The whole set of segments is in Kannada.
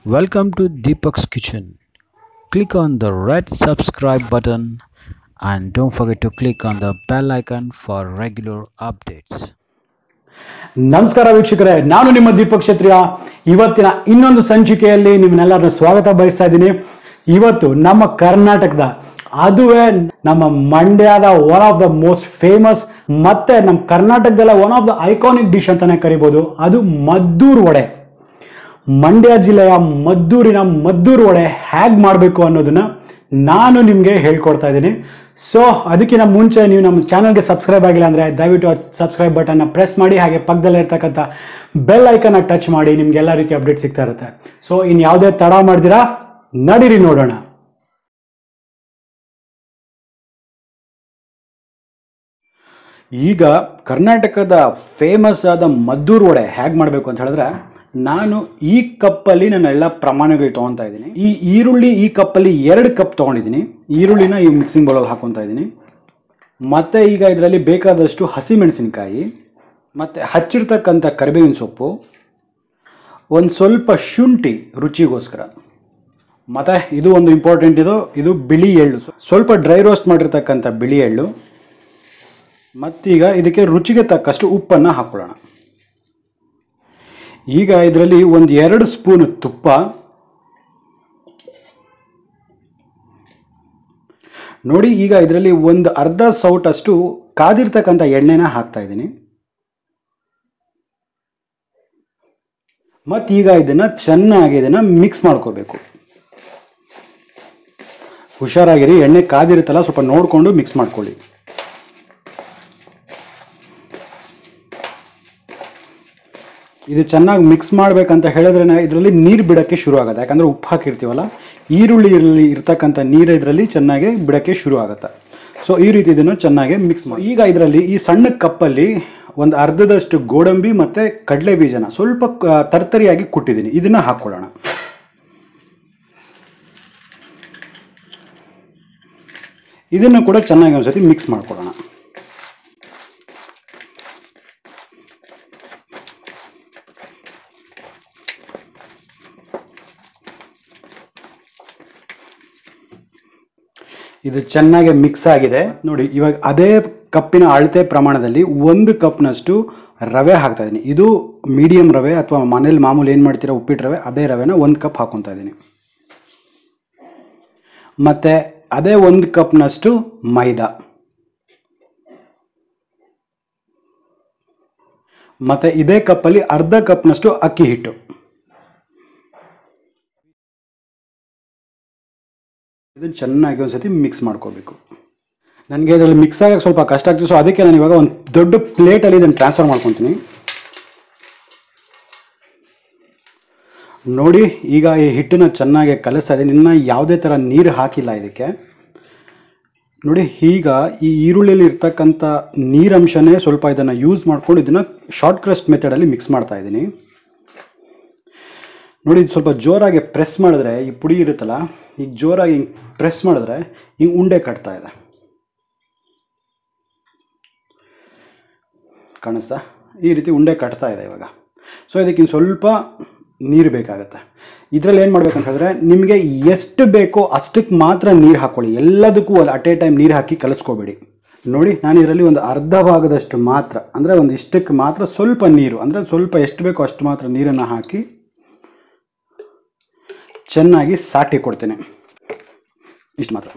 Welcome to Deepak's Kitchen. Click on the red subscribe button and don't forget to click on the bell icon for regular updates. ನಮಸ್ಕಾರ ವೀಕ್ಷಕರೇ ನಾನು ನಿಮ್ಮ ದೀಪಕ್ ಕ್ಷತ್ರಿಯ ಇವತ್ತಿನ ಇನ್ನೊಂದು ಸಂಚಿಕೆಯಲ್ಲಿ ನಿಮ್ಮನ್ನೆಲ್ಲರನ್ನ ಸ್ವಾಗತ ಬಯಸ್ತಾ ಇದ್ದೀನಿ ಇವತ್ತು ನಮ್ಮ ಕರ್ನಾಟಕದ ಅದುವೇ ನಮ್ಮ ಮಂಡ್ಯದ one of the most famous ಮತ್ತೆ ನಮ್ಮ ಕರ್ನಾಟಕದಲ್ಲ one of the iconic dish ಅಂತಾನೆ ಕರಿಬೋದು ಅದು ಮದ್ದೂರು ವಡೆ ಮಂಡ್ಯ ಜಿಲ್ಲೆಯ ಮದ್ದೂರಿನ ಮದ್ದೂರು ವಡೆ ಹೇಗೆ ಮಾಡಬೇಕು ಅನ್ನೋದನ್ನ ನಾನು ನಿಮಗೆ ಹೇಳ್ಕೊಡ್ತಾ ಇದ್ದೀನಿ ಸೊ ಅದಕ್ಕಿಂತ ಮುಂಚೆ ನೀವು ನಮ್ಮ ಚಾನಲ್ಗೆ ಸಬ್ಸ್ಕ್ರೈಬ್ ಆಗಿಲ್ಲ ಅಂದರೆ ದಯವಿಟ್ಟು ಸಬ್ಸ್ಕ್ರೈಬ್ ಬಟನ್ನ ಪ್ರೆಸ್ ಮಾಡಿ ಹಾಗೆ ಪಕ್ಕದಲ್ಲೇ ಇರ್ತಕ್ಕಂಥ ಬೆಲ್ ಐಕನ್ನ ಟಚ್ ಮಾಡಿ ನಿಮ್ಗೆ ಎಲ್ಲ ರೀತಿ ಅಪ್ಡೇಟ್ ಸಿಗ್ತಾ ಇರುತ್ತೆ ಸೊ ಇನ್ನು ಯಾವುದೇ ತಡ ಮಾಡ್ದಿರಾ ನಡೀರಿ ನೋಡೋಣ ಈಗ ಕರ್ನಾಟಕದ ಫೇಮಸ್ ಆದ ಮದ್ದೂರು ವಡೆ ಹೇಗೆ ಮಾಡಬೇಕು ಅಂತ ಹೇಳಿದ್ರೆ ನಾನು ಈ ಕಪ್ಪಲ್ಲಿ ನಾನು ಎಲ್ಲ ಪ್ರಮಾಣಗಳು ತೊಗೊತಾ ಇದ್ದೀನಿ ಈ ಈರುಳ್ಳಿ ಈ ಕಪ್ಪಲ್ಲಿ ಎರಡು ಕಪ್ ತೊಗೊಂಡಿದ್ದೀನಿ ಈರುಳ್ಳಿನ ಈ ಮಿಕ್ಸಿಂಗ್ ಬೌಲಲ್ಲಿ ಹಾಕೊತಾ ಇದ್ದೀನಿ ಮತ್ತು ಈಗ ಇದರಲ್ಲಿ ಬೇಕಾದಷ್ಟು ಹಸಿಮೆಣಸಿನಕಾಯಿ ಮತ್ತು ಹಚ್ಚಿರ್ತಕ್ಕಂಥ ಕರಿಬೇವಿನ ಸೊಪ್ಪು ಒಂದು ಸ್ವಲ್ಪ ಶುಂಠಿ ರುಚಿಗೋಸ್ಕರ ಮತ್ತು ಇದು ಒಂದು ಇಂಪಾರ್ಟೆಂಟ್ ಇದು ಇದು ಬಿಳಿ ಎಳ್ಳು ಸ್ವಲ್ಪ ಡ್ರೈ ರೋಸ್ಟ್ ಮಾಡಿರ್ತಕ್ಕಂಥ ಬಿಳಿ ಎಳ್ಳು ಮತ್ತೀಗ ಇದಕ್ಕೆ ರುಚಿಗೆ ತಕ್ಕಷ್ಟು ಉಪ್ಪನ್ನು ಹಾಕೊಳ್ಳೋಣ ಈಗ ಇದರಲ್ಲಿ ಒಂದು ಎರಡು ಸ್ಪೂನ್ ತುಪ್ಪ ನೋಡಿ ಈಗ ಇದರಲ್ಲಿ ಒಂದು ಅರ್ಧ ಸೌಟಷ್ಟು ಕಾದಿರ್ತಕ್ಕಂಥ ಎಣ್ಣೆನ ಹಾಕ್ತಾ ಇದ್ದೀನಿ ಮತ್ತೀಗ ಇದನ್ನು ಚೆನ್ನಾಗಿ ಇದನ್ನು ಮಿಕ್ಸ್ ಮಾಡ್ಕೋಬೇಕು ಹುಷಾರಾಗಿರಿ ಎಣ್ಣೆ ಕಾದಿರುತ್ತಲ್ಲ ಸ್ವಲ್ಪ ನೋಡಿಕೊಂಡು ಮಿಕ್ಸ್ ಮಾಡ್ಕೊಳ್ಳಿ ಇದು ಚೆನ್ನಾಗಿ ಮಿಕ್ಸ್ ಮಾಡಬೇಕಂತ ಹೇಳಿದ್ರೆ ಇದರಲ್ಲಿ ನೀರು ಬಿಡೋಕ್ಕೆ ಶುರು ಆಗುತ್ತೆ ಯಾಕಂದರೆ ಉಪ್ಪು ಹಾಕಿರ್ತೀವಲ್ಲ ಈರುಳ್ಳಿ ಇರಲಿ ಇರ್ತಕ್ಕಂಥ ನೀರು ಇದರಲ್ಲಿ ಚೆನ್ನಾಗಿ ಬಿಡೋಕ್ಕೆ ಶುರು ಆಗುತ್ತೆ ಸೊ ಈ ರೀತಿ ಇದನ್ನು ಚೆನ್ನಾಗಿ ಮಿಕ್ಸ್ ಮಾಡಿ ಈಗ ಇದರಲ್ಲಿ ಈ ಸಣ್ಣ ಕಪ್ಪಲ್ಲಿ ಒಂದು ಅರ್ಧದಷ್ಟು ಗೋಡಂಬಿ ಮತ್ತು ಕಡಲೆ ಬೀಜನ ಸ್ವಲ್ಪ ಕ- ತರ್ತರಿಯಾಗಿ ಕುಟ್ಟಿದ್ದೀನಿ ಇದನ್ನು ಹಾಕ್ಕೊಳ್ಳೋಣ ಇದನ್ನು ಕೂಡ ಚೆನ್ನಾಗಿ ಒಂದ್ಸತಿ ಮಿಕ್ಸ್ ಮಾಡ್ಕೊಳ್ಳೋಣ ಇದು ಚೆನ್ನಾಗಿ ಮಿಕ್ಸ್ ಆಗಿದೆ ನೋಡಿ ಇವಾಗ ಅದೇ ಕಪ್ಪಿನ ಅಳತೆ ಪ್ರಮಾಣದಲ್ಲಿ ಒಂದು ಕಪ್ನಷ್ಟು ರವೆ ಹಾಕ್ತಾ ಇದ್ದೀನಿ ಇದು ಮೀಡಿಯಂ ರವೆ ಅಥವಾ ಮನೇಲಿ ಮಾಮೂಲಿ ಏನು ಮಾಡ್ತೀರಾ ಉಪ್ಪಿಟ್ಟು ರವೆ ಅದೇ ರವೆನ ಒಂದು ಕಪ್ ಹಾಕೊತಾ ಇದ್ದೀನಿ ಮತ್ತು ಅದೇ ಒಂದು ಕಪ್ನಷ್ಟು ಮೈದಾ ಮತ್ತು ಇದೇ ಕಪ್ಪಲ್ಲಿ ಅರ್ಧ ಕಪ್ನಷ್ಟು ಅಕ್ಕಿ ಹಿಟ್ಟು ಇದನ್ನು ಚೆನ್ನಾಗಿ ಒಂದ್ಸತಿ ಮಿಕ್ಸ್ ಮಾಡ್ಕೋಬೇಕು ನನಗೆ ಇದರಲ್ಲಿ ಮಿಕ್ಸ್ ಆಗಕ್ಕೆ ಸ್ವಲ್ಪ ಕಷ್ಟ ಆಗ್ತದೆ ಸೊ ಅದಕ್ಕೆ ನಾನು ಇವಾಗ ಒಂದು ದೊಡ್ಡ ಪ್ಲೇಟಲ್ಲಿ ಇದನ್ನು ಟ್ರಾನ್ಸ್ಫರ್ ಮಾಡ್ಕೊತೀನಿ ನೋಡಿ ಈಗ ಈ ಹಿಟ್ಟನ್ನು ಚೆನ್ನಾಗಿ ಕಲಿಸ್ತಾ ಇದ್ದೀನಿ ಇನ್ನು ಯಾವುದೇ ಥರ ನೀರು ಹಾಕಿಲ್ಲ ಇದಕ್ಕೆ ನೋಡಿ ಈಗ ಈ ಈರುಳ್ಳಿಯಲ್ಲಿ ಇರ್ತಕ್ಕಂಥ ನೀರಂಶನೇ ಸ್ವಲ್ಪ ಇದನ್ನು ಯೂಸ್ ಮಾಡ್ಕೊಂಡು ಇದನ್ನು ಶಾರ್ಟ್ ಕ್ರಸ್ಟ್ ಮೆಥಡಲ್ಲಿ ಮಿಕ್ಸ್ ಮಾಡ್ತಾ ಇದ್ದೀನಿ ನೋಡಿ ಇದು ಸ್ವಲ್ಪ ಜೋರಾಗಿ ಪ್ರೆಸ್ ಮಾಡಿದ್ರೆ ಈ ಪುಡಿ ಇರುತ್ತಲ್ಲ ಈಗ ಜೋರಾಗಿ ಹಿಂಗೆ ಪ್ರೆಸ್ ಮಾಡಿದ್ರೆ ಹಿಂಗೆ ಉಂಡೆ ಕಟ್ತಾ ಇದೆ ಕಾಣಿಸ್ತಾ ಈ ರೀತಿ ಉಂಡೆ ಕಟ್ತಾ ಇದೆ ಇವಾಗ ಸೊ ಇದಕ್ಕೆ ಇನ್ನು ಸ್ವಲ್ಪ ನೀರು ಬೇಕಾಗುತ್ತೆ ಇದರಲ್ಲಿ ಏನು ಮಾಡ್ಬೇಕಂತ ಹೇಳಿದ್ರೆ ನಿಮಗೆ ಎಷ್ಟು ಬೇಕೋ ಅಷ್ಟಕ್ಕೆ ಮಾತ್ರ ನೀರು ಹಾಕ್ಕೊಳ್ಳಿ ಎಲ್ಲದಕ್ಕೂ ಅಲ್ಲಿ ಅಟ್ ಎ ಟೈಮ್ ನೀರು ಹಾಕಿ ಕಲಿಸ್ಕೋಬೇಡಿ ನೋಡಿ ನಾನು ಇದರಲ್ಲಿ ಒಂದು ಅರ್ಧ ಭಾಗದಷ್ಟು ಮಾತ್ರ ಅಂದರೆ ಒಂದು ಇಷ್ಟಕ್ಕೆ ಮಾತ್ರ ಸ್ವಲ್ಪ ನೀರು ಅಂದರೆ ಸ್ವಲ್ಪ ಎಷ್ಟು ಬೇಕೋ ಅಷ್ಟು ಮಾತ್ರ ನೀರನ್ನು ಹಾಕಿ ಚೆನ್ನಾಗಿ ಸಾಟಿ ಕೊಡ್ತೇನೆ ಇಷ್ಟು ಮಾತ್ರ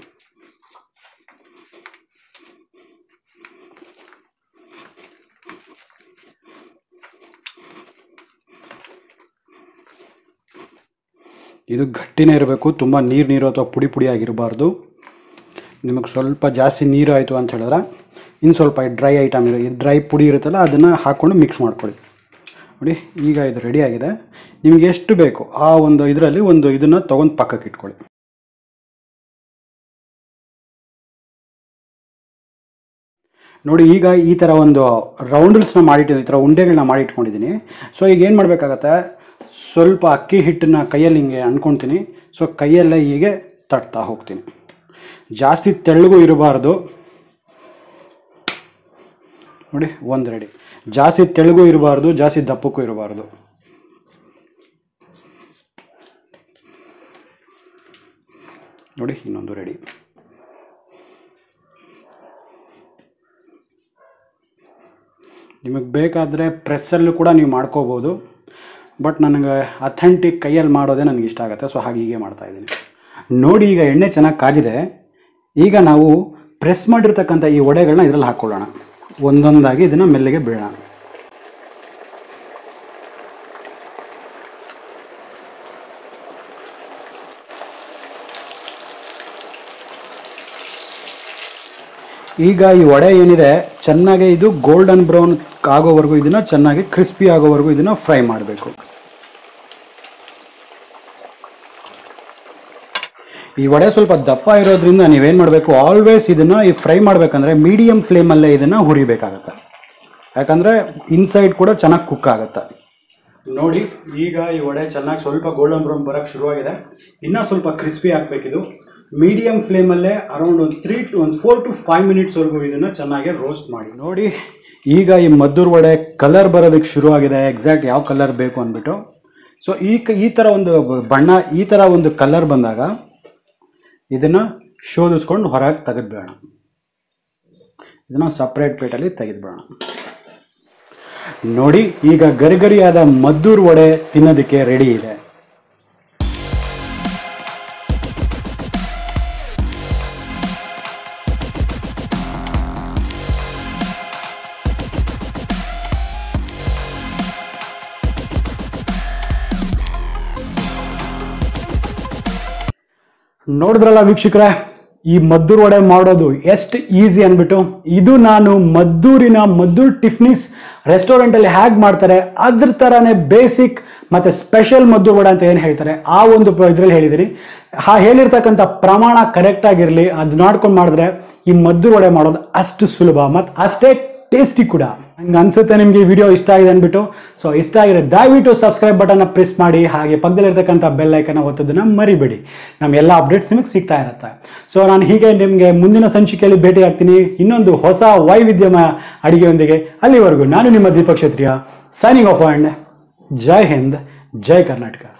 ಇದು ಗಟ್ಟಿನೇ ಇರಬೇಕು ತುಂಬ ನೀರು ನೀರು ಅಥವಾ ಪುಡಿ ಪುಡಿ ಆಗಿರಬಾರ್ದು ನಿಮಗೆ ಸ್ವಲ್ಪ ಜಾಸ್ತಿ ನೀರು ಆಯಿತು ಅಂತ ಹೇಳಿದ್ರೆ ಇನ್ನು ಸ್ವಲ್ಪ ಡ್ರೈ ಐಟಮ್ ಇದೆ ಡ್ರೈ ಪುಡಿ ಇರುತ್ತಲ್ಲ ಅದನ್ನು ಹಾಕ್ಕೊಂಡು ಮಿಕ್ಸ್ ಮಾಡ್ಕೊಳ್ಳಿ ನೋಡಿ ಈಗ ಇದು ರೆಡಿ ಆಗಿದೆ ನಿಮಗೆ ಎಷ್ಟು ಬೇಕು ಆ ಒಂದು ಇದರಲ್ಲಿ ಒಂದು ಇದನ್ನು ತೊಗೊಂಡು ಪಕ್ಕಕ್ಕೆ ಇಟ್ಕೊಳ್ಳಿ ನೋಡಿ ಈಗ ಈ ಥರ ಒಂದು ರೌಂಡಲ್ಸ್ನ ಮಾಡಿಟ್ಟು ಈ ಥರ ಉಂಡೆಗಳನ್ನ ಮಾಡಿ ಇಟ್ಕೊಂಡಿದ್ದೀನಿ ಸೊ ಈಗ ಏನು ಮಾಡಬೇಕಾಗತ್ತೆ ಸ್ವಲ್ಪ ಅಕ್ಕಿ ಹಿಟ್ಟನ್ನ ಕೈಯಲ್ಲಿ ಹಿಂಗೆ ಅಂದ್ಕೊತೀನಿ ಸೊ ಕೈಯಲ್ಲೇ ಹೀಗೆ ತಟ್ತಾ ಹೋಗ್ತೀನಿ ಜಾಸ್ತಿ ತೆಳ್ಳಗೂ ಇರಬಾರ್ದು ನೋಡಿ ಒಂದು ರೆಡಿ ಜಾಸ್ತಿ ತೆಳ್ಳಗೂ ಇರಬಾರ್ದು ಜಾಸ್ತಿ ದಪ್ಪಕ್ಕೂ ಇರಬಾರ್ದು ನೋಡಿ ಇನ್ನೊಂದು ರೆಡಿ ನಿಮಗೆ ಬೇಕಾದರೆ ಪ್ರೆಸ್ಸಲ್ಲೂ ಕೂಡ ನೀವು ಮಾಡ್ಕೋಬೋದು ಬಟ್ ನನಗೆ ಅಥೆಂಟಿಕ್ ಕೈಯಲ್ಲಿ ಮಾಡೋದೇ ನನಗೆ ಇಷ್ಟ ಆಗುತ್ತೆ ಸೊ ಹಾಗೆ ಹೀಗೆ ಮಾಡ್ತಾ ಇದ್ದೀನಿ ನೋಡಿ ಈಗ ಎಣ್ಣೆ ಚೆನ್ನಾಗಿ ಕಾಗಿದೆ ಈಗ ನಾವು ಪ್ರೆಸ್ ಮಾಡಿರ್ತಕ್ಕಂಥ ಈ ವಡೆಗಳನ್ನ ಇದರಲ್ಲಿ ಹಾಕ್ಕೊಳ್ಳೋಣ ಒಂದೊಂದಾಗಿ ಇದನ್ನು ಮೆಲ್ಲಿಗೆ ಬೀಳೋಣ ಈಗ ಈ ವಡೆ ಏನಿದೆ ಚೆನ್ನಾಗಿ ಇದು ಗೋಲ್ಡನ್ ಬ್ರೌನ್ ಆಗೋವರೆಗೂ ಇದನ್ನ ಚೆನ್ನಾಗಿ ಕ್ರಿಸ್ಪಿ ಆಗೋವರೆಗೂ ಇದನ್ನ ಫ್ರೈ ಮಾಡಬೇಕು ಈ ವಡೆ ಸ್ವಲ್ಪ ದಪ್ಪ ಇರೋದ್ರಿಂದ ನೀವೇನು ಮಾಡಬೇಕು ಆಲ್ವೇಸ್ ಇದನ್ನ ಈ ಫ್ರೈ ಮಾಡ್ಬೇಕಂದ್ರೆ ಮೀಡಿಯಂ ಫ್ಲೇಮಲ್ಲೇ ಇದನ್ನ ಹುರಿಬೇಕಾಗತ್ತೆ ಯಾಕಂದ್ರೆ ಇನ್ಸೈಡ್ ಕೂಡ ಚೆನ್ನಾಗಿ ಕುಕ್ ಆಗುತ್ತೆ ನೋಡಿ ಈಗ ಈ ವಡೆ ಚೆನ್ನಾಗಿ ಸ್ವಲ್ಪ ಗೋಲ್ಡನ್ ಬ್ರೌನ್ ಬರೋಕ್ಕೆ ಶುರುವಾಗಿದೆ ಇನ್ನೂ ಸ್ವಲ್ಪ ಕ್ರಿಸ್ಪಿ ಆಗಬೇಕಿದು ಮೀಡಿಯಂ ಫ್ಲೇಮಲ್ಲೇ ಅರೌಂಡ್ ಒಂದು ತ್ರೀ ಟು ಒಂದು ಫೋರ್ ಟು ಫೈವ್ ಮಿನಿಟ್ಸ್ವರೆಗೂ ಇದನ್ನು ಚೆನ್ನಾಗಿ ರೋಸ್ಟ್ ಮಾಡಿ ನೋಡಿ ಈಗ ಈ ಮದ್ದೂರು ವಡೆ ಕಲರ್ ಬರೋದಕ್ಕೆ ಶುರುವಾಗಿದೆ ಎಕ್ಸಾಕ್ಟ್ ಯಾವ ಕಲರ್ ಬೇಕು ಅಂದ್ಬಿಟ್ಟು ಸೊ ಈ ಕ- ಈ ಥರ ಒಂದು ಬಣ್ಣ ಈ ಥರ ಒಂದು ಕಲರ್ ಬಂದಾಗ ಇದನ್ನು ಶೋಧಿಸ್ಕೊಂಡು ಹೊರಗೆ ತೆಗೆದ್ಬೇಡ ಇದನ್ನು ಸಪ್ರೇಟ್ ಪ್ಲೇಟಲ್ಲಿ ತೆಗೆದ್ಬೇಡ ನೋಡಿ ಈಗ ಗರಿಗರಿಯಾದ ಮದ್ದೂರು ವಡೆ ತಿನ್ನೋದಕ್ಕೆ ರೆಡಿ ಇದೆ ನೋಡಿದ್ರಲ್ಲ ವೀಕ್ಷಕರೇ ಈ ಮದ್ದೂರು ವಡೆ ಮಾಡೋದು ಎಷ್ಟು ಈಸಿ ಅಂದ್ಬಿಟ್ಟು ಇದು ನಾನು ಮದ್ದೂರಿನ ಮದ್ದೂರ್ ಟಿಫ್ನಿಸ್ ರೆಸ್ಟೋರೆಂಟಲ್ಲಿ ಹೇಗೆ ಮಾಡ್ತಾರೆ ಅದ್ರ ಥರನೇ ಬೇಸಿಕ್ ಮತ್ತು ಸ್ಪೆಷಲ್ ಮದ್ದೂರು ವಡೆ ಅಂತ ಏನು ಹೇಳ್ತಾರೆ ಆ ಒಂದು ಇದರಲ್ಲಿ ಹೇಳಿದಿರಿ ಆ ಹೇಳಿರ್ತಕ್ಕಂಥ ಪ್ರಮಾಣ ಕರೆಕ್ಟ್ ಆಗಿರಲಿ ಅದು ನೋಡ್ಕೊಂಡು ಮಾಡಿದ್ರೆ ಈ ಮದ್ದೂರು ವಡೆ ಮಾಡೋದು ಅಷ್ಟು ಸುಲಭ ಮತ್ತು ಅಷ್ಟೇ ಟೇಸ್ಟಿ ಕೂಡ ನಂಗೆ ಅನ್ಸುತ್ತೆ ನಿಮಗೆ ಈ ವಿಡಿಯೋ ಇಷ್ಟ ಆಗಿದೆ ಅಂದ್ಬಿಟ್ಟು ಸೊ ಇಷ್ಟ ಆಗಿದೆ ದಯವಿಟ್ಟು ಸಬ್ಸ್ಕ್ರೈಬ್ ಬಟನ್ನ ಪ್ರೆಸ್ ಮಾಡಿ ಹಾಗೆ ಪಕ್ಕದಲ್ಲಿರ್ತಕ್ಕಂಥ ಬೆಲ್ ಐಕನ್ನ ಒತ್ತೋದನ್ನ ಮರಿಬೇಡಿ ನಮ್ಮ ಎಲ್ಲ ಅಪ್ಡೇಟ್ಸ್ ನಿಮಗೆ ಸಿಗ್ತಾ ಇರುತ್ತೆ ಸೊ ನಾನು ಹೀಗೆ ನಿಮಗೆ ಮುಂದಿನ ಸಂಚಿಕೆಯಲ್ಲಿ ಭೇಟಿ ಆಗ್ತೀನಿ ಇನ್ನೊಂದು ಹೊಸ ವೈವಿಧ್ಯಮಯ ಅಡಿಗೆಯೊಂದಿಗೆ ಅಲ್ಲಿವರೆಗೂ ನಾನು ನಿಮ್ಮ Deepak Kshatriya signing off and Jai Hind Jai Karnataka